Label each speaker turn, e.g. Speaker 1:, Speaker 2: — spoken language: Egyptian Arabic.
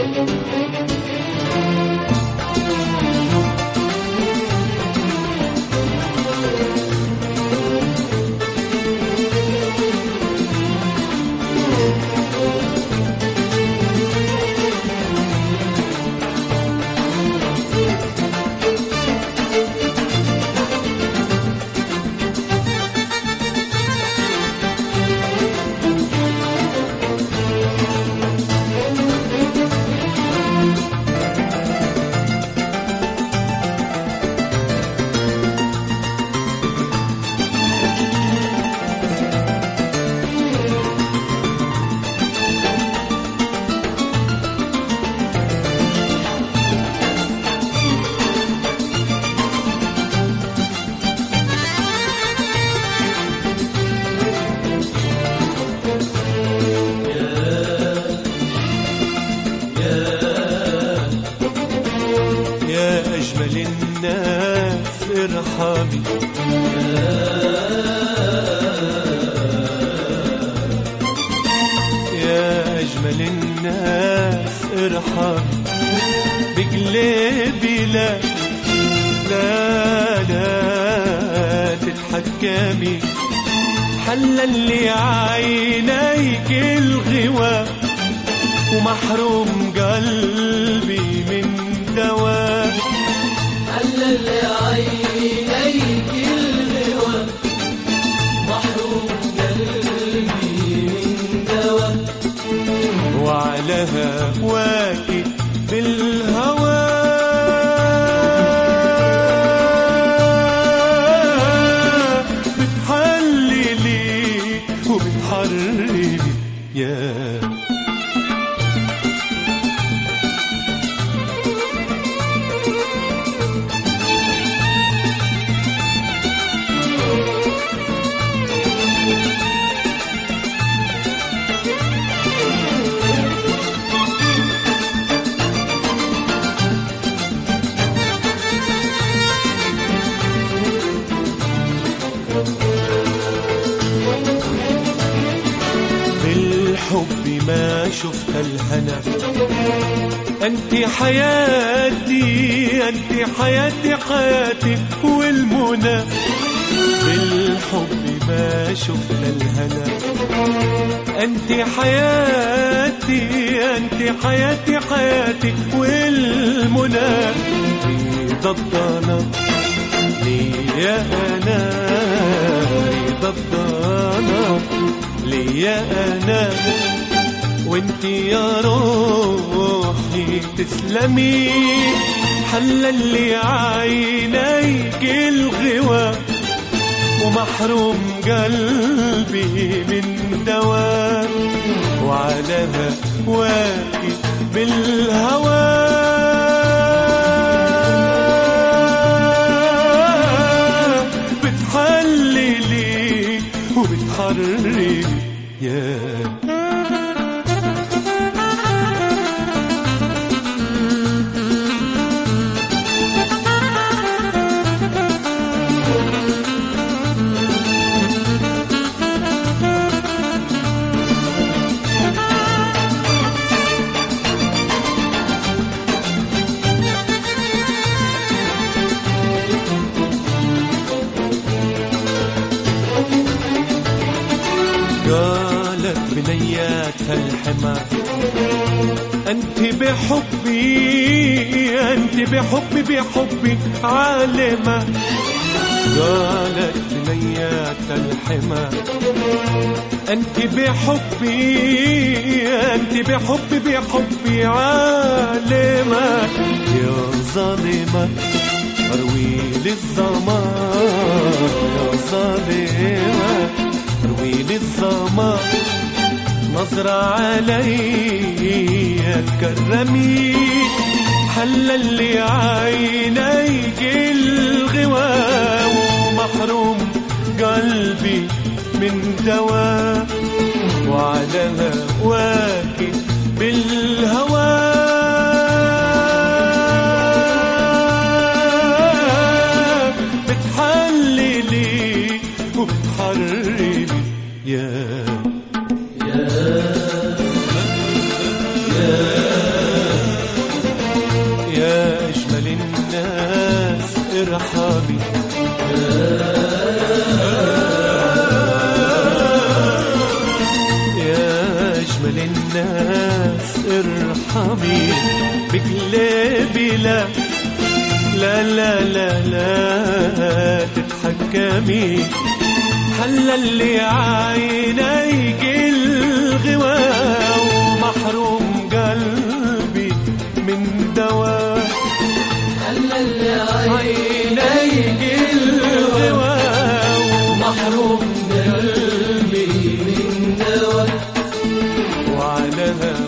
Speaker 1: يا أجمل الناس ارحمي يا أجمل الناس ارحمي بقلبي لا لا لا تتحكمي حلل لي عينيك الغوى ومحروم قلبي من دواء
Speaker 2: حلل عينيك الهوى محروم قلبي من دواء
Speaker 1: وعلى هواك بالهوى بتحللي وبتحرري يا بالحب ما شفت الهنا أنت حياتي أنت حياتي حياتي والمنى بالحب ما شفت الهنا أنت حياتي أنت حياتي حياتي والمنى رضا الضنا ليا أنا رضا الضنا ليا أنا وانت يا روحي تسلمي حلل لي عينيك الغوى ومحروم قلبي من دواء وعلى هواك بالهوى بتحللي وبتحرري يا قالت بنياتها الحمى أنت بحبي أنت بحبي بحبي عالمة قالت بنياتها الحمى أنت بحبي أنت بحبي بحبي عالمة يا ظالمة أروي للظما يا ظالمة أروي للظما نظرة علي كرمي حلل لي عينيك الغوى ومحروم قلبي من دواء وعلى هواك بالهوى بتحللي وبتحرري يا ارحمي بقلبي لا لا لا لا لا تتحكمي حلل عينيك الغوى ومحروم قلبي من دواء
Speaker 2: حلل
Speaker 1: عينيك الغوى
Speaker 2: محروم قلبي من دواء
Speaker 1: وعلى